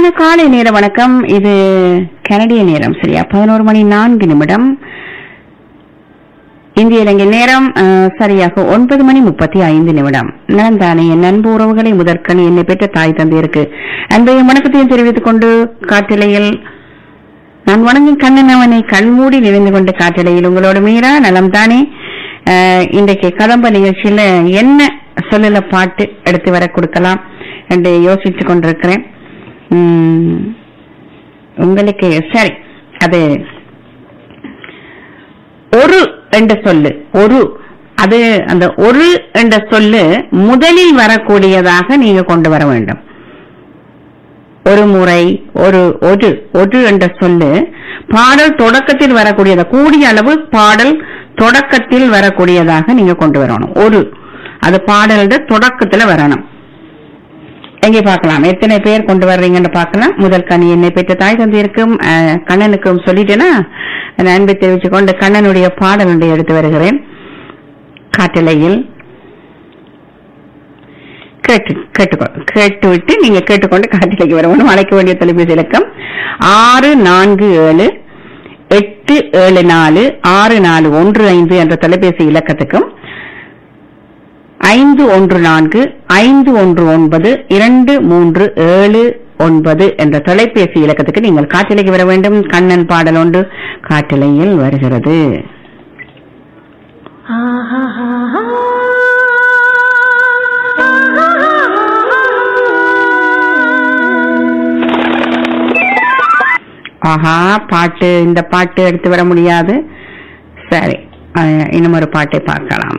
இனிமையான காலை நேர வணக்கம் இது கனடிய நேரம் சரியா பதினோரு மணி நான்கு நிமிடம் இந்திய இலங்கை நேரம் அஹ், சரியாக ஒன்பது மணி முப்பத்தி ஐந்து நிமிடம் நான் தானே என் அன்பு உறவுகளை முதற்கண் என்னை பெற்ற தாய் தந்தையருக்கு அன்பையும் வணக்கத்தையும் தெரிவித்துக் கொண்டு காட்டிலையில் நான் வணங்கும் கண்ணன் அவனை கண்மூடி நிறைந்து கொண்டு காட்டிலையில் உங்களோட மீரா நலம் தானே அஹ், இன்றைக்கு கதம்ப நிகழ்ச்சியில என்ன சொல்லல பாட்டு எடுத்து வர கொடுக்கலாம் என்று யோசித்துக் கொண்டிருக்கிறேன் உம், உங்களுக்கு சரி அது ஒரு என்ற சொல்லு ஒரு அது அந்த ஒரு என்ற சொல்லு முதலில் வரக்கூடியதாக நீங்க கொண்டு வர வேண்டும் ஒரு முறை ஒரு ஒரு ஒரு என்ற சொல்லு பாடல் தொடக்கத்தில் வரக்கூடியதா கூடிய அளவு பாடல் தொடக்கத்தில் வரக்கூடியதாக நீங்க கொண்டு வரணும் ஒரு அது பாடலோட தொடக்கத்துல வரணும் எங்கே பார்க்கலாம் எத்தனை பேர் கொண்டு வர்றீங்கன்னு பார்க்கலாம் முதல் கனி என்னை பெற்ற தாய் தந்தையருக்கும் அஹ், கண்ணனுக்கும் சொல்லிட்டேன்னா அந்த அன்பை தெரிவித்துக் கொண்டு கண்ணனுடைய பாடல் ஒன்றை எடுத்து வருகிறேன் காட்டலையில் கேட்டு கேட்டுக்கொ கேட்டுவிட்டு நீங்க கேட்டுக்கொண்டு காட்டிலைக்கு வரணும் அழைக்க வேண்டிய தொலைபேசி இலக்கம் ஆறு நான்கு ஏழு எட்டு ஏழு நாலு ஆறு நாலு ஒன்று ஐந்து என்ற தொலைபேசி இலக்கத்துக்கும் ஐந்து ஒன்று நான்கு ஐந்து ஒன்று ஒன்பது இரண்டு மூன்று ஏழு ஒன்பது என்ற தொலைபேசி இலக்கத்துக்கு நீங்கள் காட்டிலைக்கு வர வேண்டும் கண்ணன் பாடல் ஒன்று காட்டிலையில் வருகிறது ஆஹா பாட்டு இந்த பாட்டு எடுத்து வர முடியாது சரி அஹ், இன்னும் ஒரு பாட்டை பார்க்கலாம்